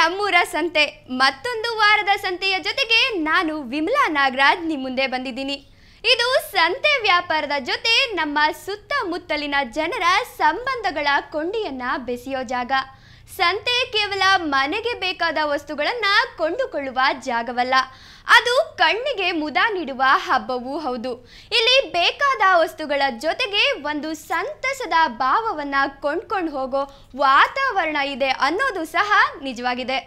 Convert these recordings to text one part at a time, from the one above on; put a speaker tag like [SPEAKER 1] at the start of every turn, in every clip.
[SPEAKER 1] ನಮ್ಮೂರ ಸಂತೆ ಮತ್ತೊಂದು ವಾರದ ಸಂತೆಯ ಜೊತೆಗೆ ನಾನು ವಿಮಲಾ ನಾಗರಾಜ್ ನಿಮ್ಮ ಮುಂದೆ ಬಂದಿದ್ದೀನಿ ಇದು ಸಂತೆ ವ್ಯಾಪಾರದ ಜೊತೆ ನಮ್ಮ ಸುತ್ತಮುತ್ತಲಿನ ಜನರ ಸಂಬಂಧಗಳ ಕೊಂಡಿಯನ್ನ ಬೆಸೆಯೋ ಜಾಗ ಸಂತೆ ಕೇವಲ ಮನೆಗೆ ಬೇಕಾದ ವಸ್ತುಗಳನ್ನ ಕೊಂಡುಕೊಳ್ಳುವ ಜಾಗವಲ್ಲ ಅದು ಕಣ್ಣಿಗೆ ಮುದ ನೀಡುವ ಹಬ್ಬವೂ ಹೌದು ಇಲ್ಲಿ ಬೇಕಾದ ವಸ್ತುಗಳ ಜೊತೆಗೆ ಒಂದು ಸಂತಸದ ಭಾವವನ್ನ ಕೊಂಡ್ಕೊಂಡು ಹೋಗೋ ವಾತಾವರಣ ಇದೆ ಅನ್ನೋದು ಸಹ ನಿಜವಾಗಿದೆ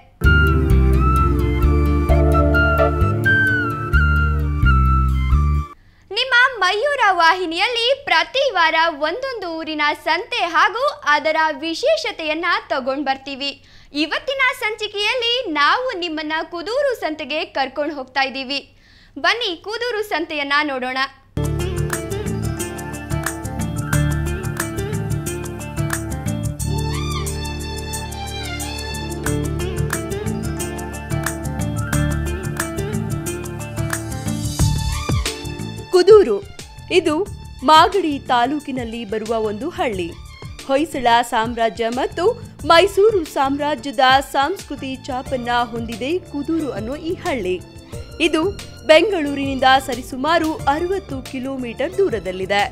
[SPEAKER 1] ನಿಮ್ಮ ಮಯೂರ ವಾಹಿನಿಯಲ್ಲಿ ಪ್ರತಿ ವಾರ ಒಂದೊಂದು ಊರಿನ ಸಂತೆ ಹಾಗೂ ಅದರ ವಿಶೇಷತೆಯನ್ನ ತಗೊಂಡ್ ಬರ್ತೀವಿ ಇವತ್ತಿನ ಸಂಚಿಕೆಯಲ್ಲಿ ನಾವು ನಿಮ್ಮನ್ನ ಕುದೂರು ಸಂತೆಗೆ ಕರ್ಕೊಂಡು ಹೋಗ್ತಾ ಇದ್ದೀವಿ ಬನ್ನಿ ಕುದೂರು ಸಂತೆಯನ್ನ ನೋಡೋಣ
[SPEAKER 2] ಕುದೂರು ಇದು ಮಾಗಡಿ ತಾಲೂಕಿನಲ್ಲಿ ಬರುವ ಒಂದು ಹಳ್ಳಿ ಹೊಯ್ಸಳ ಸಾಮ್ರಾಜ್ಯ ಮತ್ತು ಮೈಸೂರು ಸಾಮ್ರಾಜ್ಯದ ಸಂಸ್ಕೃತಿ ಚಾಪನ್ನ ಹೊಂದಿದೆ ಕುದೂರು ಅನ್ನೋ ಈ ಹಳ್ಳಿ ಇದು ಬೆಂಗಳೂರಿನಿಂದ ಸರಿಸುಮಾರು ಅರವತ್ತು ಕಿಲೋಮೀಟರ್ ದೂರದಲ್ಲಿದೆ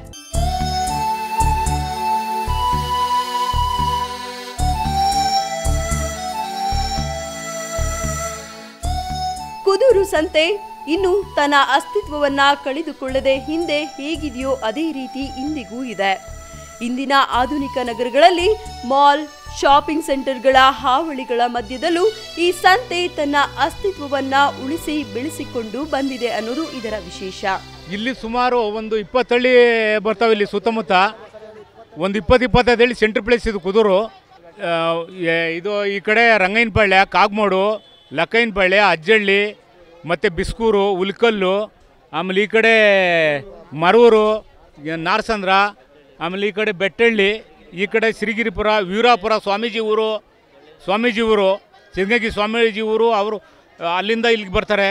[SPEAKER 2] ಕುದೂರು ಸಂತೆ ಇನ್ನು ತನ್ನ ಅಸ್ತಿತ್ವವನ್ನ ಕಳೆದುಕೊಳ್ಳದೆ ಹಿಂದೆ ಹೇಗಿದೆಯೋ ಅದೇ ರೀತಿ ಇಂದಿಗೂ ಇದೆ ಇಂದಿನ ಆಧುನಿಕ ನಗರಗಳಲ್ಲಿ ಮಾಲ್ ಶಾಪಿಂಗ್ ಸೆಂಟರ್ಗಳ ಹಾವಳಿಗಳ ಮಧ್ಯದಲ್ಲೂ ಈ ಸಂತೆ ತನ್ನ ಅಸ್ತಿತ್ವವನ್ನ ಉಳಿಸಿ ಬೆಳೆಸಿಕೊಂಡು ಬಂದಿದೆ ಅನ್ನೋದು ಇದರ ವಿಶೇಷ
[SPEAKER 3] ಇಲ್ಲಿ ಸುಮಾರು ಒಂದು ಇಪ್ಪತ್ತಳ್ಳಿ ಬರ್ತಾವೆ ಇಲ್ಲಿ ಸುತ್ತಮುತ್ತ ಒಂದು ಇಪ್ಪತ್ತು ಇಪ್ಪತ್ತೈದು ಹಳ್ಳಿ ಸೆಂಟ್ರ್ ಪ್ಲೇಸ್ ಇದು ಕುದೂರು ಆ, ಎ- ಇದು ಈ ಕಡೆ ರಂಗೈನಪಾಳ್ಯ ಕಾಗ್ಮೋಡು ಲಕ್ಕೈನಪಾಳ್ಯ ಅಜ್ಜಳ್ಳಿ ಮತ್ತು ಬಿಸ್ಕೂರು ಉಲ್ಕಲ್ಲು ಆಮೇಲೆ ಈ ಕಡೆ ಮರೂರು ಈ ನಾರ್ಸಂದ್ರ ಆಮೇಲೆ ಈ ಕಡೆ ಬೆಟ್ಟಳ್ಳಿ ಈ ಕಡೆ ಸಿರಿಗಿರಿಪುರ ವೀರಾಪುರ ಸ್ವಾಮೀಜಿ ಊರು ಸ್ವಾಮೀಜಿ ಊರು ಸಿದ್ಧಗಂಗಿ ಸ್ವಾಮೀಜಿ ಊರು ಅವರು ಅಲ್ಲಿಂದ ಇಲ್ಲಿಗೆ ಬರ್ತಾರೆ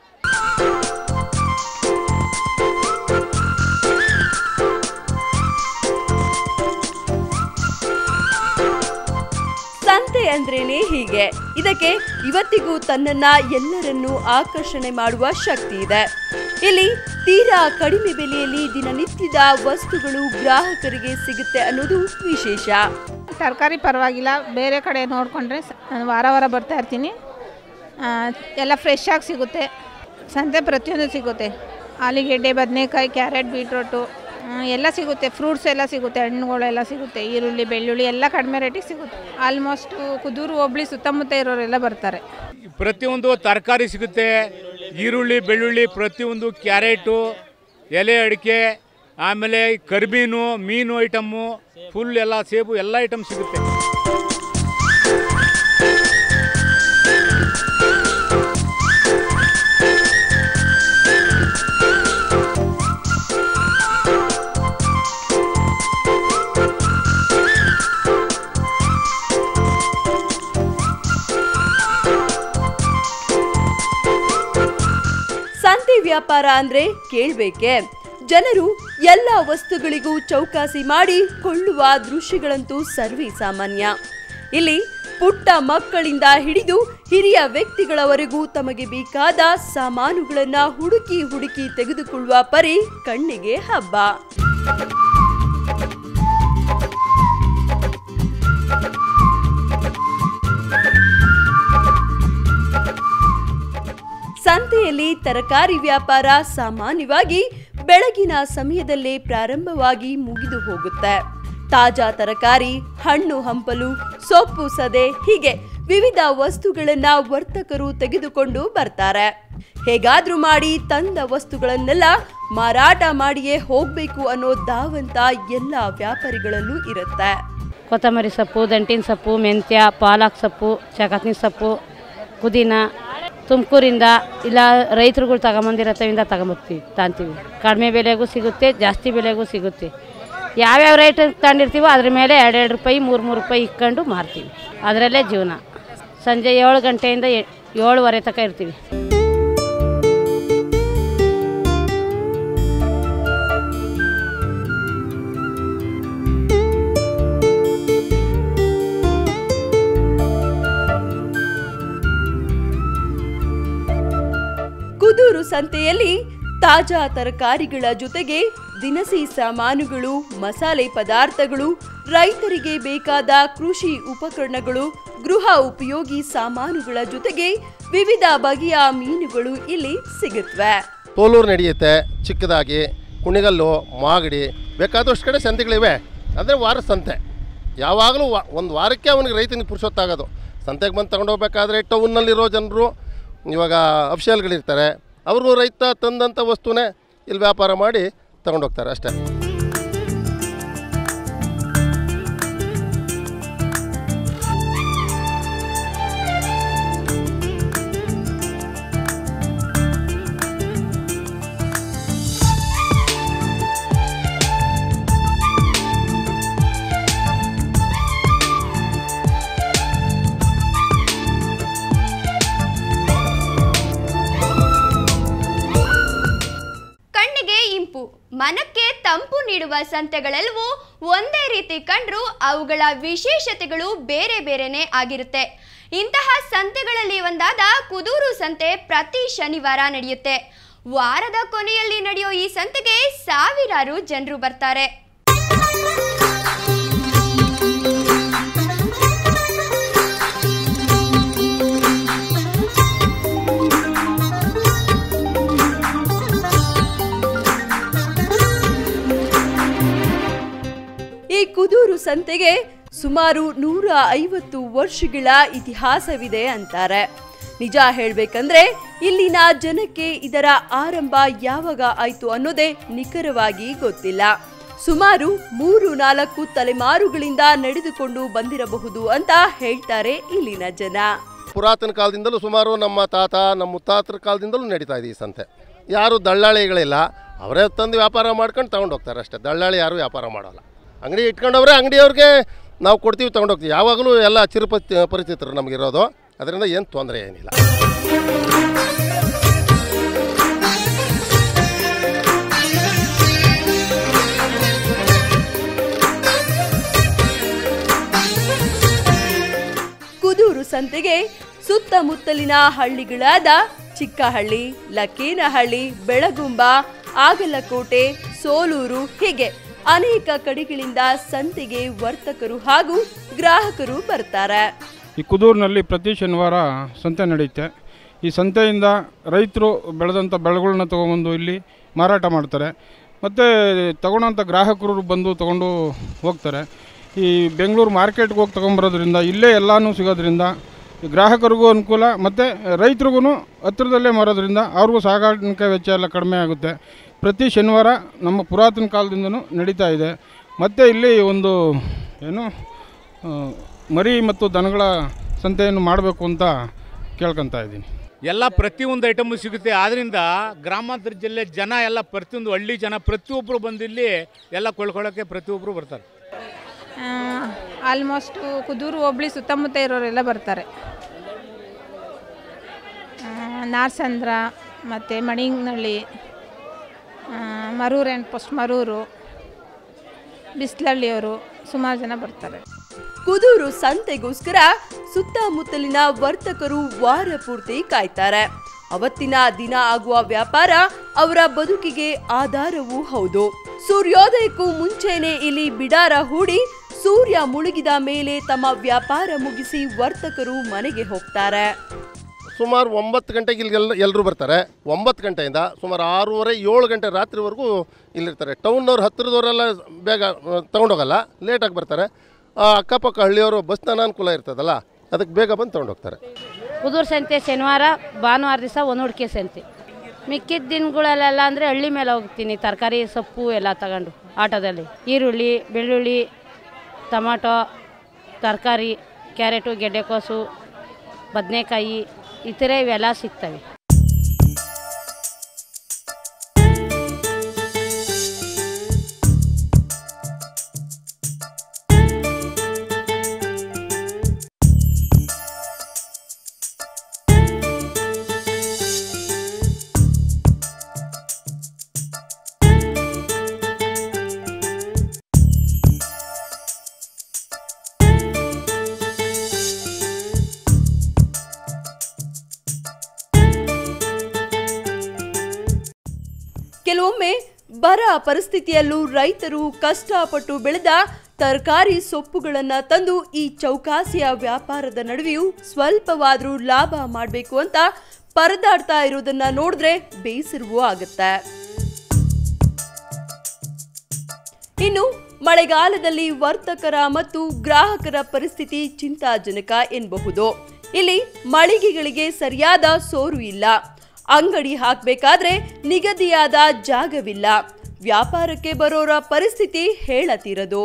[SPEAKER 2] ಸಂತೆ ಅಂದ್ರೇನೆ ಹೀಗೆ ಇದಕ್ಕೆ ಇವತ್ತಿಗೂ ತನ್ನನ್ನ ಎಲ್ಲರನ್ನೂ ಆಕರ್ಷಣೆ ಮಾಡುವ ಶಕ್ತಿ ಇದೆ ಇಲ್ಲಿ ತೀರಾ ಕಡಿಮೆ ಬೆಲೆಯಲ್ಲಿ ದಿನನಿತ್ಯದ ವಸ್ತುಗಳು ಗ್ರಾಹಕರಿಗೆ ಸಿಗುತ್ತೆ ಅನ್ನೋದು ವಿಶೇಷ
[SPEAKER 4] ತರಕಾರಿ ಪರವಾಗಿಲ್ಲ ಬೇರೆ ಕಡೆ ನೋಡಿಕೊಂಡ್ರೆ ನಾನು ವಾರ ವಾರ ಬರ್ತಾ ಇರ್ತೀನಿ ಆ, ಎಲ್ಲ ಫ್ರೆಶ್ ಆಗಿ ಸಿಗುತ್ತೆ ಸಂತೆ ಪ್ರತಿಯೊಂದು ಸಿಗುತ್ತೆ ಆಲೂಗೆಡ್ಡೆ ಬದನೆಕಾಯಿ ಕ್ಯಾರೆಟ್ ಬೀಟ್ರೋಟು ಆ, ಎಲ್ಲ ಸಿಗುತ್ತೆ ಫ್ರೂಟ್ಸ್ ಎಲ್ಲ ಸಿಗುತ್ತೆ ಹಣ್ಣುಗಳೆಲ್ಲ ಸಿಗುತ್ತೆ ಈರುಳ್ಳಿ ಬೆಳ್ಳುಳ್ಳಿ ಎಲ್ಲ ಕಡಿಮೆ ರೇಟಿಗೆ ಸಿಗುತ್ತೆ ಆಲ್ಮೋಸ್ಟು ಕುದೂರು ಹೋಬ್ಳಿ ಸುತ್ತಮುತ್ತ ಇರೋರೆಲ್ಲ ಬರ್ತಾರೆ
[SPEAKER 3] ಪ್ರತಿಯೊಂದು ತರಕಾರಿ ಸಿಗುತ್ತೆ ಈರುಳ್ಳಿ ಬೆಳ್ಳುಳ್ಳಿ ಪ್ರತಿಯೊಂದು ಕ್ಯಾರೆಟು ಎಲೆ ಅಡಿಕೆ ಆಮೇಲೆ ಕರಿಮೀನು ಮೀನು ಐಟಮ್ಮು ಫುಲ್ ಎಲ್ಲ ಸೇಬು ಎಲ್ಲ ಐಟಮ್ ಸಿಗುತ್ತೆ
[SPEAKER 2] ಸಂತೆ ವ್ಯಾಪಾರ ಅಂದ್ರೆ ಕೇಳ್ಬೇಕೆ ಜನರು ಎಲ್ಲ ವಸ್ತುಗಳಿಗೂ ಚೌಕಾಸಿ ಮಾಡಿ ಕೊಳ್ಳುವ ದೃಶ್ಯಗಳಂತೂ ಸರ್ವೇ ಸಾಮಾನ್ಯ ಇಲ್ಲಿ ಪುಟ್ಟ ಮಕ್ಕಳಿಂದ ಹಿಡಿದು ಹಿರಿಯ ವ್ಯಕ್ತಿಗಳವರೆಗೂ ತಮಗೆ ಬೇಕಾದ ಸಾಮಾನುಗಳನ್ನ ಹುಡುಕಿ ಹುಡುಕಿ ತೆಗೆದುಕೊಳ್ಳುವ ಪರಿ ಕಣ್ಣಿಗೆ ಹಬ್ಬ ಸಂತೆಯಲ್ಲಿ ತರಕಾರಿ ವ್ಯಾಪಾರ ಸಾಮಾನ್ಯವಾಗಿ ಬೆಳಗಿನ ಸಮಯದಲ್ಲೇ ಪ್ರಾರಂಭವಾಗಿ ಮುಗಿದು ಹೋಗುತ್ತೆ ತಾಜಾ ತರಕಾರಿ ಹಣ್ಣು ಹಂಪಲು ಸೊಪ್ಪು ಸದೆ ಹೀಗೆ ವಿವಿಧ ವಸ್ತುಗಳನ್ನ ವರ್ತಕರು ತೆಗೆದುಕೊಂಡು ಬರ್ತಾರೆ ಹೇಗಾದ್ರೂ ಮಾಡಿ ತಂದ ವಸ್ತುಗಳನ್ನೆಲ್ಲ ಮಾರಾಟ ಮಾಡಿಯೇ ಹೋಗ್ಬೇಕು ಅನ್ನೋ ಧಾವಂತ ಎಲ್ಲ ವ್ಯಾಪಾರಿಗಳಲ್ಲೂ ಇರುತ್ತೆ
[SPEAKER 5] ಕೊತ್ತಂಬರಿ ಸೊಪ್ಪು ದಂಟಿನ ಸೊಪ್ಪು ಮೆಂತ್ಯ ಪಾಲಕ್ ಸೊಪ್ಪು ಚಕತ್ನಿ ಸೊಪ್ಪು ಪುದೀನ ತುಮಕೂರಿಂದ ಇಲ್ಲ ರೈತರುಗಳು ತಗೊಂಬಂದಿರತ್ತವಿಂದ ತಗೊಂಬರ್ತೀವಿ ತಾಂತೀವಿ ಕಡಿಮೆ ಬೆಲೆಗೂ ಸಿಗುತ್ತೆ ಜಾಸ್ತಿ ಬೆಲೆಗೂ ಸಿಗುತ್ತೆ ಯಾವ್ಯಾವ ರೇಟ್ ತಗೊಂಡಿರ್ತೀವೋ ಅದ್ರ ಮೇಲೆ ಎರಡೆರಡು ರೂಪಾಯಿ ಮೂರು ಮೂರು ರೂಪಾಯಿ ಇಕ್ಕೊಂಡು ಮಾರ್ತೀವಿ ಅದರಲ್ಲೇ ಜೀವನ ಸಂಜೆ ಏಳು ಗಂಟೆಯಿಂದ ಎ- ಏಳುವರೆ ತನಕ ಇರ್ತೀವಿ
[SPEAKER 2] ಸಂತೆಯಲ್ಲಿ ತಾಜಾ ತರಕಾರಿಗಳ ಜೊತೆಗೆ ದಿನಸಿ ಸಾಮಾನುಗಳು ಮಸಾಲೆ ಪದಾರ್ಥಗಳು ರೈತರಿಗೆ ಬೇಕಾದ ಕೃಷಿ ಉಪಕರಣಗಳು ಗೃಹ ಉಪಯೋಗಿ ಸಾಮಾನುಗಳ ಜೊತೆಗೆ ವಿವಿಧ ಬಗೆಯ ಮೀನುಗಳು ಇಲ್ಲಿ ಸಿಗುತ್ತವೆ
[SPEAKER 6] ತೋಲೂರು ನಡೆಯುತ್ತೆ ಚಿಕ್ಕದಾಗಿ ಕುಣಿಗಲ್ಲು ಮಾಗಡಿ ಬೇಕಾದಷ್ಟು ಕಡೆ ಸಂತೆಗಳಿವೆ ಅಂದರೆ ವಾರ ಸಂತೆ ಯಾವಾಗಲೂ ವಾ ಒಂದು ವಾರಕ್ಕೆ ಅವನಿಗೆ ರೈತನಿಗೆ ಪುರುಷೊತ್ತಾಗೋದು ಸಂತೆಗೆ ಬಂದು ತಗೊಂಡೋಗ್ಬೇಕಾದ್ರೆ ಟೌನ್ನಲ್ಲಿರೋ ಜನರು ಇವಾಗ ಅಫಿಷಿಯಲ್ಗಳಿರ್ತಾರೆ ಅವರು ರೈತ ತಂದಂಥ ವಸ್ತುನೇ ಇಲ್ಲಿ ವ್ಯಾಪಾರ ಮಾಡಿ ತಗೊಂಡೋಗ್ತಾರೆ ಅಷ್ಟೇ
[SPEAKER 1] ಕಣ್ಣಿಗೆ ಇಂಪು ಮನಕ್ಕೆ ತಂಪು ನೀಡುವ ಸಂತೆಗಳೆಲ್ಲವೂ ಒಂದೇ ರೀತಿ ಕಂಡ್ರೂ ಅವುಗಳ ವಿಶೇಷತೆಗಳು ಬೇರೆ ಬೇರೆನೇ ಆಗಿರುತ್ತೆ ಇಂತಹ ಸಂತೆಗಳಲ್ಲಿ ಒಂದಾದ ಕುದೂರು ಸಂತೆ ಪ್ರತಿ ಶನಿವಾರ ನಡೆಯುತ್ತೆ ವಾರದ ಕೊನೆಯಲ್ಲಿ ನಡೆಯೋ ಈ ಸಂತೆಗೆ ಸಾವಿರಾರು ಜನರು ಬರ್ತಾರೆ
[SPEAKER 2] ಈ ಕುದೂರು ಸಂತೆಗೆ ಸುಮಾರು ನೂರ ಐವತ್ತು ವರ್ಷಗಳ ಇತಿಹಾಸವಿದೆ ಅಂತಾರೆ ನಿಜ ಹೇಳ್ಬೇಕಂದ್ರೆ ಇಲ್ಲಿನ ಜನಕ್ಕೆ ಇದರ ಆರಂಭ ಯಾವಾಗ ಆಯ್ತು ಅನ್ನೋದೇ ನಿಖರವಾಗಿ ಗೊತ್ತಿಲ್ಲ ಸುಮಾರು ಮೂರು ನಾಲ್ಕು ತಲೆಮಾರುಗಳಿಂದ ನಡೆದುಕೊಂಡು ಬಂದಿರಬಹುದು ಅಂತ ಹೇಳ್ತಾರೆ ಇಲ್ಲಿನ ಜನ
[SPEAKER 6] ಪುರಾತನ ಕಾಲದಿಂದಲೂ ಸುಮಾರು ನಮ್ಮ ತಾತ ನಮ್ಮ ಮುತ್ತಾತರ ಕಾಲದಿಂದಲೂ ನಡೀತಾ ಇದೆ ಈ ಸಂತೆ ಯಾರು ದಳ್ಳಾಳಿಗಳಿಲ್ಲ ಅವರೇ ತಂದು ವ್ಯಾಪಾರ ಮಾಡ್ಕೊಂಡು ತಗೊಂಡು ಹೋಗ್ತಾರೆ ಅಷ್ಟೇ ದಳ್ಳಾಳಿ ಯಾರು ವ್ಯಾಪಾರ ಮಾಡೋಲ್ಲ ಅಂಗಡಿ ಇಟ್ಕೊಂಡವ್ರೆ ಅಂಗಡಿಯವ್ರಿಗೆ ನಾವು ಕೊಡ್ತೀವಿ ತಗೊಂಡೋಗ್ತೀವಿ ಯಾವಾಗಲೂ ಎಲ್ಲ ಚಿರುಪತಿ ಪರಿಚಿತರು ನಮಗಿರೋದು ಅದರಿಂದ ಏನು ತೊಂದರೆ ಏನಿಲ್ಲ
[SPEAKER 2] ಕುದೂರು ಸಂತೆಗೆ ಸುತ್ತಮುತ್ತಲಿನ ಹಳ್ಳಿಗಳಾದ ಚಿಕ್ಕಹಳ್ಳಿ ಲಕ್ಕೇನಹಳ್ಳಿ ಬೆಳಗುಂಬ ಆಗಲಕೋಟೆ ಸೋಲೂರು ಹೀಗೆ ಅನೇಕ ಕಡೆಗಳಿಂದ ಸಂತೆಗೆ ವರ್ತಕರು ಹಾಗೂ ಗ್ರಾಹಕರು ಬರ್ತಾರೆ
[SPEAKER 7] ಈ ಕುದೂರಿನಲ್ಲಿ ಪ್ರತಿ ಶನಿವಾರ ಸಂತೆ ನಡೆಯುತ್ತೆ ಈ ಸಂತೆಯಿಂದ ರೈತರು ಬೆಳೆದಂಥ ಬೆಳೆಗಳನ್ನ ತೊಗೊಂಬಂದು ಇಲ್ಲಿ ಮಾರಾಟ ಮಾಡ್ತಾರೆ ಮತ್ತು ತಗೊಳ್ಳೋಂಥ ಗ್ರಾಹಕರು ಬಂದು ತೊಗೊಂಡು ಹೋಗ್ತಾರೆ ಈ ಬೆಂಗಳೂರು ಮಾರ್ಕೆಟ್ಗೆ ಹೋಗಿ ತೊಗೊಂಬರೋದ್ರಿಂದ ಇಲ್ಲೇ ಎಲ್ಲನೂ ಸಿಗೋದ್ರಿಂದ ಈ ಗ್ರಾಹಕರಿಗೂ ಅನುಕೂಲ ಮತ್ತು ರೈತರಿಗೂ ಹತ್ತಿರದಲ್ಲೇ ಮಾರೋದ್ರಿಂದ ಅವ್ರಿಗೂ ಸಾಗಾಣಿಕೆ ವೆಚ್ಚ ಎಲ್ಲ ಕಡಿಮೆ ಆಗುತ್ತೆ ಪ್ರತಿ ಶನಿವಾರ ನಮ್ಮ ಪುರಾತನ ಕಾಲದಿಂದನೂ ನಡೀತಾ ಇದೆ ಮತ್ತು ಇಲ್ಲಿ ಒಂದು ಏನು ಆ, ಮರಿ ಮತ್ತು ದನಗಳ ಸಂತೆಯನ್ನು ಮಾಡಬೇಕು ಅಂತ ಕೇಳ್ಕೊತಾ ಇದ್ದೀನಿ
[SPEAKER 3] ಎಲ್ಲ ಪ್ರತಿಯೊಂದು ಐಟಮು ಸಿಗುತ್ತೆ ಆದ್ದರಿಂದ ಗ್ರಾಮಾಂತರ ಜಿಲ್ಲೆ ಜನ ಎಲ್ಲ ಪ್ರತಿಯೊಂದು ಹಳ್ಳಿ ಜನ ಪ್ರತಿಯೊಬ್ಬರು ಬಂದಿಲ್ಲಿ ಎಲ್ಲ ಕೊಳ್ಳಕೊಳ್ಳೋಕ್ಕೆ ಪ್ರತಿಯೊಬ್ಬರು ಬರ್ತಾರೆ
[SPEAKER 4] ಆಲ್ಮೋಸ್ಟು ಕುದೂರು ಹೋಬಳಿ ಸುತ್ತಮುತ್ತ ಇರೋರೆಲ್ಲ ಬರ್ತಾರೆ ಆ, ನಾರ್ಸಂದ್ರ ಮತ್ತು ಮಣಿಂಗ್ನಳ್ಳಿ ಆ, ಮರೂರು ಆ್ಯಂಡ್ ಪೋಸ್ಟ್ ಮರೂರು ಬಿಸ್ಲಳ್ಳಿಯವರು ಸುಮಾರು ಜನ ಬರ್ತಾರೆ
[SPEAKER 2] ಕುದೂರು ಸಂತೆಗೋಸ್ಕರ ಸುತ್ತಮುತ್ತಲಿನ ವರ್ತಕರು ವಾರ ಪೂರ್ತಿ ಕಾಯ್ತಾರೆ ಅವತ್ತಿನ ದಿನ ಆಗುವ ವ್ಯಾಪಾರ ಅವರ ಬದುಕಿಗೆ ಆಧಾರವೂ ಹೌದು ಸೂರ್ಯೋದಯಕ್ಕೂ ಮುಂಚೆನೆ ಇಲ್ಲಿ ಬಿಡಾರ ಹೂಡಿ ಸೂರ್ಯ ಮುಳುಗಿದ ಮೇಲೆ ತಮ್ಮ ವ್ಯಾಪಾರ ಮುಗಿಸಿ ವರ್ತಕರು ಮನೆಗೆ ಹೋಗ್ತಾರೆ
[SPEAKER 6] ಸುಮಾರು ಒಂಬತ್ತು ಗಂಟೆಗೆ ಇಲ್ಲಿಗೆಲ್ಲ ಎಲ್ಲರೂ ಬರ್ತಾರೆ ಒಂಬತ್ತು ಗಂಟೆಯಿಂದ ಸುಮಾರು ಆರೂವರೆ ಏಳು ಗಂಟೆ ರಾತ್ರಿವರೆಗೂ ಇಲ್ಲಿರ್ತಾರೆ ಟೌನ್ನವ್ರು ಹತ್ತಿರದವರೆಲ್ಲ ಬೇಗ ಆ, ತಗೊಂಡೋಗಲ್ಲ ಲೇಟಾಗಿ ಬರ್ತಾರೆ ಆ ಅಕ್ಕಪಕ್ಕ ಹಳ್ಳಿಯವರು ಬಸ್ನ ಅನಾನುಕೂಲ ಇರ್ತದಲ್ಲ ಅದಕ್ಕೆ ಬೇಗ ಬಂದು ತೊಗೊಂಡೋಗ್ತಾರೆ
[SPEAKER 5] ಕುದೂರು ಸಂತೆ ಶನಿವಾರ ಭಾನುವಾರ ದಿವಸ ಒಂದು ಹುಡ್ಕೆ ಸಂತೆ ಮಿಕ್ಕಿದ ದಿನಗಳಲ್ಲೆಲ್ಲ ಅಂದರೆ ಹಳ್ಳಿ ಮೇಲೆ ಹೋಗ್ತೀನಿ ತರಕಾರಿ ಸೊಪ್ಪು ಎಲ್ಲ ತಗೊಂಡು ಆಟೋದಲ್ಲಿ ಈರುಳ್ಳಿ ಬೆಳ್ಳುಳ್ಳಿ ಟೊಮಾಟೊ ತರಕಾರಿ ಕ್ಯಾರೆಟು ಗೆಡ್ಡೆಕೋಸು ಬದನೆಕಾಯಿ ಈ ಥರ ಇವೆಲ್ಲ ಸಿಗ್ತವೆ
[SPEAKER 2] ಬರ ಪರಿಸ್ಥಿತಿಯಲ್ಲೂ ರೈತರು ಕಷ್ಟಪಟ್ಟು ಬೆಳೆದ ತರಕಾರಿ ಸೊಪ್ಪುಗಳನ್ನ ತಂದು ಈ ಚೌಕಾಸಿಯ ವ್ಯಾಪಾರದ ನಡುವೆಯೂ ಸ್ವಲ್ಪವಾದ್ರೂ ಲಾಭ ಮಾಡಬೇಕು ಅಂತ ಪರದಾಡ್ತಾ ಇರೋದನ್ನ ನೋಡಿದ್ರೆ ಬೇಸರವೂ ಆಗುತ್ತೆ ಇನ್ನು ಮಳೆಗಾಲದಲ್ಲಿ ವರ್ತಕರ ಮತ್ತು ಗ್ರಾಹಕರ ಪರಿಸ್ಥಿತಿ ಚಿಂತಾಜನಕ ಎನ್ನಬಹುದು ಇಲ್ಲಿ ಮಳಿಗೆಗಳಿಗೆ ಸರಿಯಾದ ಸೋರು ಇಲ್ಲ ಅಂಗಡಿ ಹಾಕಬೇಕಾದ್ರೆ ನಿಗದಿಯಾದ ಜಾಗವಿಲ್ಲ ವ್ಯಾಪಾರಕ್ಕೆ ಬರೋರ ಪರಿಸ್ಥಿತಿ ಹೇಳತಿರದು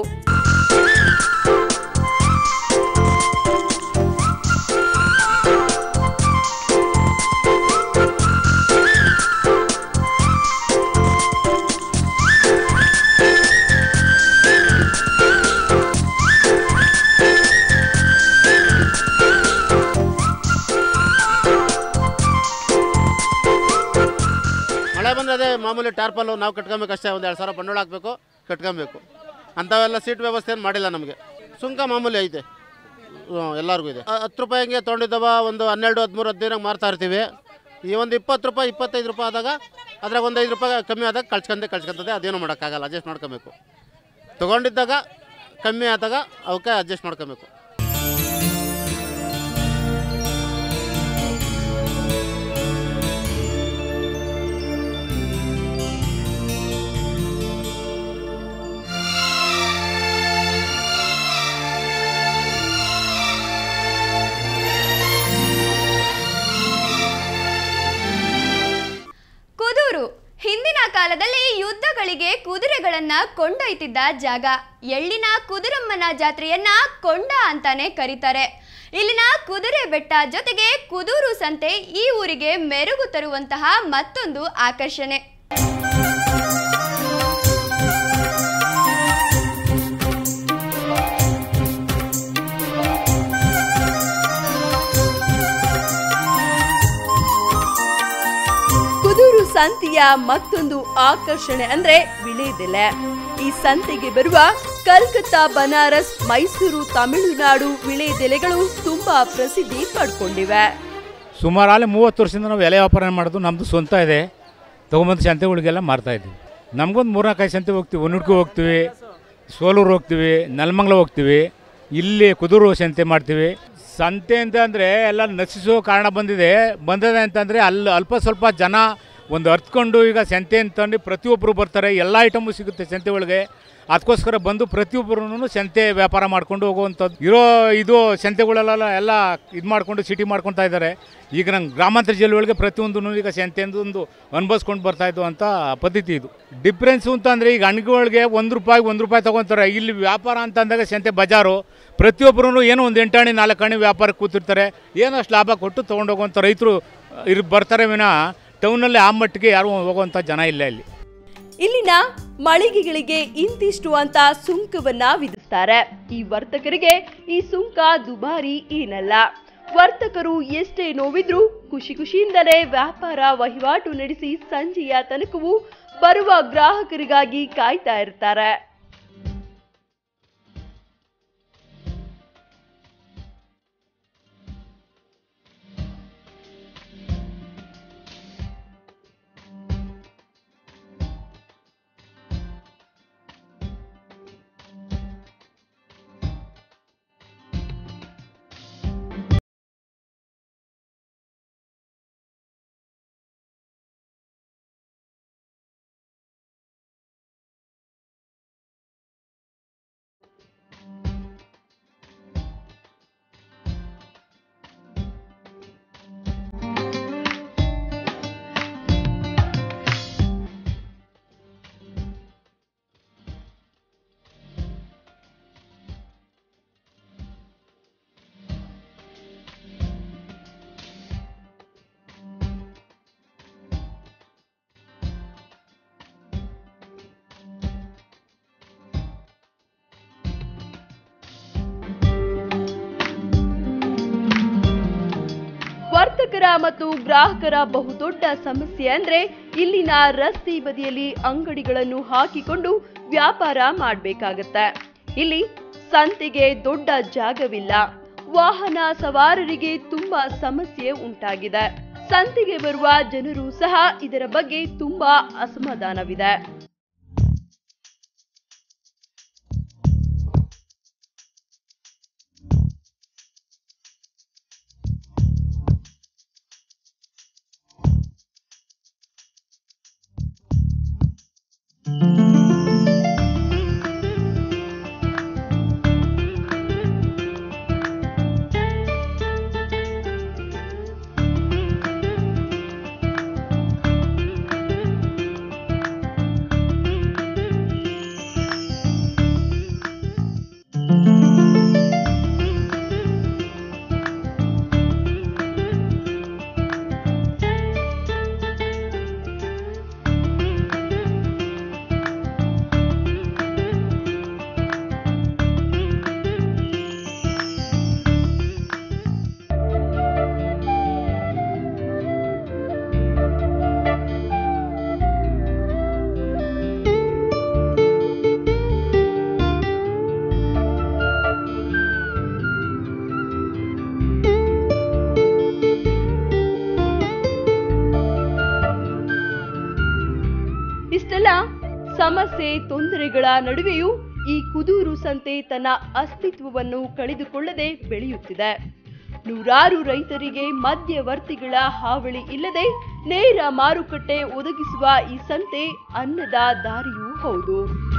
[SPEAKER 8] ಮಳೆ ಬಂದರೆ ಅದೇ ಮಾಮೂಲಿ ಟಾರ್ಪಲ್ಲು ನಾವು ಕಟ್ಕೊಬೇಕು ಅಷ್ಟೇ ಒಂದು ಎರಡು ಸಾವಿರ ಬಂಡವಾಳ ಹಾಕಬೇಕು ಕಟ್ಕೊಬೇಕು ಅಂಥವೆಲ್ಲ ಸೀಟ್ ವ್ಯವಸ್ಥೆ ಏನು ಮಾಡಿಲ್ಲ ನಮಗೆ ಸುಂಕ ಮಾಮೂಲಿ ಐತೆ ಹ್ಮ್, ಎಲ್ಲರಿಗೂ ಇದೆ ಹ- ಹತ್ತು ರೂಪಾಯಿ ಹಂಗೆ ತೊಗೊಂಡಿದ್ದವ ಒಂದು ಹನ್ನೆರಡು ಹದಿಮೂರು ಹದಿನೈದು ಮಾರ್ತಾ ಇರ್ತೀವಿ ಈ ಒಂದು ಇಪ್ಪತ್ತು ರೂಪಾಯಿ ಇಪ್ಪತ್ತೈದು ರೂಪಾಯಿ ಆದಾಗ ಅದ್ರಾಗ ಒಂದು ಐದು ರೂಪಾಯಿ ಕಮ್ಮಿ ಆದಾಗ ಕಳ್ಸ್ಕೊಂಡೆ ಕಳ್ಸ್ಕೊಂತದೆ ಅದೇನು ಮಾಡೋಕ್ಕಾಗಲ್ಲ ಅಡ್ಜಸ್ಟ್ ಮಾಡ್ಕೊಬೇಕು ತೊಗೊಂಡಿದ್ದಾಗ ಕಮ್ಮಿ ಆದಾಗ ಅವಕ್ಕೆ ಅಡ್ಜಸ್ಟ್ ಮಾಡ್ಕೊಬೇಕು
[SPEAKER 1] ಕುದೂರು ಹಿಂದಿನ ಕಾಲದಲ್ಲಿ ಯುದ್ಧಗಳಿಗೆ ಕುದುರೆಗಳನ್ನ ಕೊಂಡೊಯ್ತಿದ್ದ ಜಾಗ ಎಳ್ಳಿನ ಕುದುರಮ್ಮನ ಜಾತ್ರೆಯನ್ನ ಕೊಂಡ ಅಂತಾನೆ ಕರೀತಾರೆ ಇಲ್ಲಿನ ಕುದುರೆ ಬೆಟ್ಟ ಜೊತೆಗೆ ಕುದೂರು ಸಂತೆ ಈ ಊರಿಗೆ ಮೆರುಗು ತರುವಂತಹ ಮತ್ತೊಂದು ಆಕರ್ಷಣೆ
[SPEAKER 2] ಕುದೂರು ಸಂತೆಯ ಮತ್ತೊಂದು ಆಕರ್ಷಣೆ ಅಂದ್ರೆ ವಿಳೆದೆಲೆ ಈ ಸಂತೆಗೆ ಬರುವ ಕಲ್ಕತ್ತಾ ಬನಾರಸ್ ಮೈಸೂರು ತಮಿಳುನಾಡು ವಿಳೆದೆಲೆಗಳು ತುಂಬಾ ಪ್ರಸಿದ್ಧಿ ಪಡ್ಕೊಂಡಿವೆ
[SPEAKER 3] ಸುಮಾರು ಅಲ್ಲಿ ಮೂವತ್ತು ವರ್ಷದಿಂದ ನಾವು ಎಲೆ ವ್ಯಾಪಾರ ಮಾಡೋದು ನಮ್ಮದು ಸ್ವಂತ ಇದೆ ತೊಗೊಂಬಂದು ಸಂತೆಗಳಿಗೆಲ್ಲ ಮಾರ್ತಾ ಇದ್ವಿ ನಮಗೊಂದು ಮೂರ್ನಾಲ್ಕೈದು ಸಂತೆ ಹೋಗ್ತೀವಿ ಒನ್ನುಡ್ಕು ಹೋಗ್ತೀವಿ ಸೋಲೂರು ಹೋಗ್ತೀವಿ ನೆಲಮಂಗ್ಲ ಹೋಗ್ತೀವಿ ಇಲ್ಲಿ ಕುದೂರು ಸಂತೆ ಮಾಡ್ತೀವಿ ಸಂತೆ ಅಂತ ಅಂದರೆ ಎಲ್ಲ ನಶಿಸೋ ಕಾರಣ ಬಂದಿದೆ ಬಂದಿದೆ ಅಂತಂದರೆ ಅಲ್ಲಿ ಅಲ್ಪ ಸ್ವಲ್ಪ ಜನ ಒಂದು ಅರ್ತ್ಕೊಂಡು ಈಗ ಸಂತೆ ಅಂತಂದು ಪ್ರತಿಯೊಬ್ಬರು ಬರ್ತಾರೆ ಎಲ್ಲ ಐಟಮು ಸಿಗುತ್ತೆ ಸಂತೆ ಒಳಗೆ ಅದಕ್ಕೋಸ್ಕರ ಬಂದು ಪ್ರತಿಯೊಬ್ಬರೂ ಸಂತೆ ವ್ಯಾಪಾರ ಮಾಡ್ಕೊಂಡು ಹೋಗುವಂಥದ್ದು ಇರೋ ಇದು ಸಂತೆಗಳೆಲ್ಲ ಎಲ್ಲ ಇದು ಮಾಡ್ಕೊಂಡು ಸಿಟಿ ಮಾಡ್ಕೊತಾ ಇದ್ದಾರೆ ಈಗ ನಂಗೆ ಗ್ರಾಮಾಂತರ ಜಿಲ್ಲೆ ಒಳಗೆ ಪ್ರತಿಯೊಂದು ಈಗ ಸಂತೆ ಒಂದು ಅನುಭವಿಸ್ಕೊಂಡು ಬರ್ತಾ ಇದ್ದು ಅಂತ ಪದ್ಧತಿ ಇದು ಡಿಫ್ರೆನ್ಸು ಅಂತಂದರೆ ಈಗ ಹಣ್ಣಿಗಳಿಗೆ ಒಂದು ರೂಪಾಯಿ ಒಂದು ರೂಪಾಯಿ ತೊಗೊತಾರೆ ಇಲ್ಲಿ ವ್ಯಾಪಾರ ಅಂತ ಅಂದಾಗ ಸಂತೆ ಬಜಾರು ಪ್ರತಿಯೊಬ್ಬರೂ ಏನೋ ಒಂದು ಎಂಟಾಣಿ ನಾಲ್ಕು ಹಣ್ಣಿ ವ್ಯಾಪಾರಕ್ಕೆ ಕೂತಿರ್ತಾರೆ ಏನೋ ಅಷ್ಟು ಲಾಭ ಕೊಟ್ಟು ತೊಗೊಂಡೋಗುವಂಥ ರೈತರು ಇರ್ ಬರ್ತಾರೆ ವಿನಃ ಟೌನಲ್ಲಿ ಆ ಮಟ್ಟಿಗೆ ಯಾರು ಹೋಗುವಂಥ ಜನ ಇಲ್ಲ ಇಲ್ಲಿ
[SPEAKER 2] ಇಲ್ಲಿನ ಮಳಿಗೆಗಳಿಗೆ ಇಂತಿಷ್ಟು ಅಂತ ಸುಂಕವನ್ನ ವಿಧಿಸ್ತಾರೆ ಈ ವರ್ತಕರಿಗೆ ಈ ಸುಂಕ ದುಬಾರಿ ಏನಲ್ಲ ವರ್ತಕರು ಎಷ್ಟೇ ನೋವಿದ್ರೂ ಖುಷಿ ಖುಷಿಯಿಂದಲೇ ವ್ಯಾಪಾರ ವಹಿವಾಟು ನಡೆಸಿ ಸಂಜೆಯ ತನಕವೂ ಬರುವ ಗ್ರಾಹಕರಿಗಾಗಿ ಕಾಯ್ತಾ ಇರ್ತಾರೆ ವರ್ತಕರ ಮತ್ತು ಗ್ರಾಹಕರ ಬಹುದೊಡ್ಡ ಸಮಸ್ಯೆ ಅಂದ್ರೆ ಇಲ್ಲಿನ ರಸ್ತೆ ಬದಿಯಲ್ಲಿ ಅಂಗಡಿಗಳನ್ನು ಹಾಕಿಕೊಂಡು ವ್ಯಾಪಾರ ಮಾಡಬೇಕಾಗತ್ತೆ ಇಲ್ಲಿ ಸಂತೆಗೆ ದೊಡ್ಡ ಜಾಗವಿಲ್ಲ ವಾಹನ ಸವಾರರಿಗೆ ತುಂಬಾ ಸಮಸ್ಯೆ ಉಂಟಾಗಿದೆ ಸಂತೆಗೆ ಬರುವ ಜನರು ಸಹ ಇದರ ಬಗ್ಗೆ ತುಂಬಾ ಅಸಮಾಧಾನವಿದೆ ತೊಂದರೆಗಳ ನಡುವೆಯೂ ಈ ಕುದೂರು ಸಂತೆ ತನ್ನ ಅಸ್ತಿತ್ವವನ್ನು ಕಳೆದುಕೊಳ್ಳದೆ ಬೆಳೆಯುತ್ತಿದೆ ನೂರಾರು ರೈತರಿಗೆ ಮಧ್ಯವರ್ತಿಗಳ ಹಾವಳಿ ಇಲ್ಲದೆ ನೇರ ಮಾರುಕಟ್ಟೆ ಒದಗಿಸುವ ಈ ಸಂತೆ ಅನ್ನದ ದಾರಿಯೂ ಹೌದು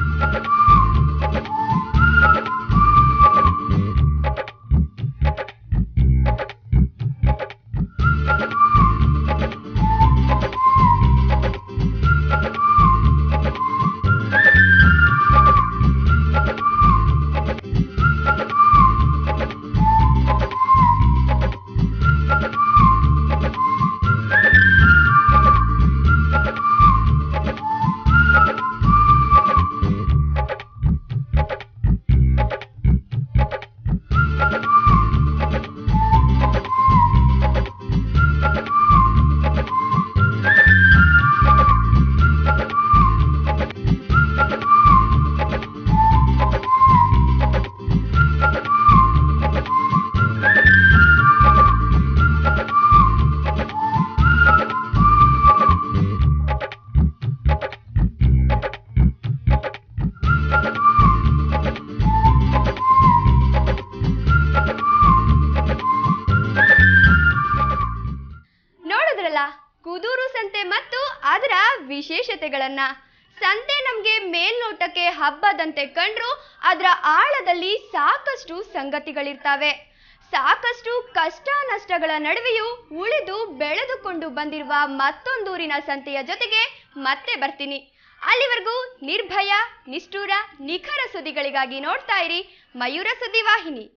[SPEAKER 1] ನೋಡಿದ್ರಲ್ಲ ಕುದೂರು ಸಂತೆ ಮತ್ತು ಅದರ ವಿಶೇಷತೆಗಳನ್ನ ಸಂತೆ ನಮ್ಗೆ ಮೇಲ್ನೋಟಕ್ಕೆ ಹಬ್ಬದಂತೆ ಕಂಡ್ರು ಅದರ ಆಳದಲ್ಲಿ ಸಾಕಷ್ಟು ಸಂಗತಿಗಳಿರ್ತಾವೆ ಸಾಕಷ್ಟು ಕಷ್ಟ ನಷ್ಟಗಳ ನಡುವೆಯೂ ಉಳಿದು ಬೆಳೆದುಕೊಂಡು ಬಂದಿರುವ ಮತ್ತೊಂದೂರಿನ ಸಂತೆಯ ಜೊತೆಗೆ ಮತ್ತೆ ಬರ್ತೀನಿ ಅಲ್ಲಿವರೆಗೂ ನಿರ್ಭಯ ನಿಷ್ಠೂರ ನಿಖರ ಸುದ್ದಿಗಳಿಗಾಗಿ ನೋಡ್ತಾ ಇರಿ ಮಯೂರ ಸುದ್ದಿ ವಾಹಿನಿ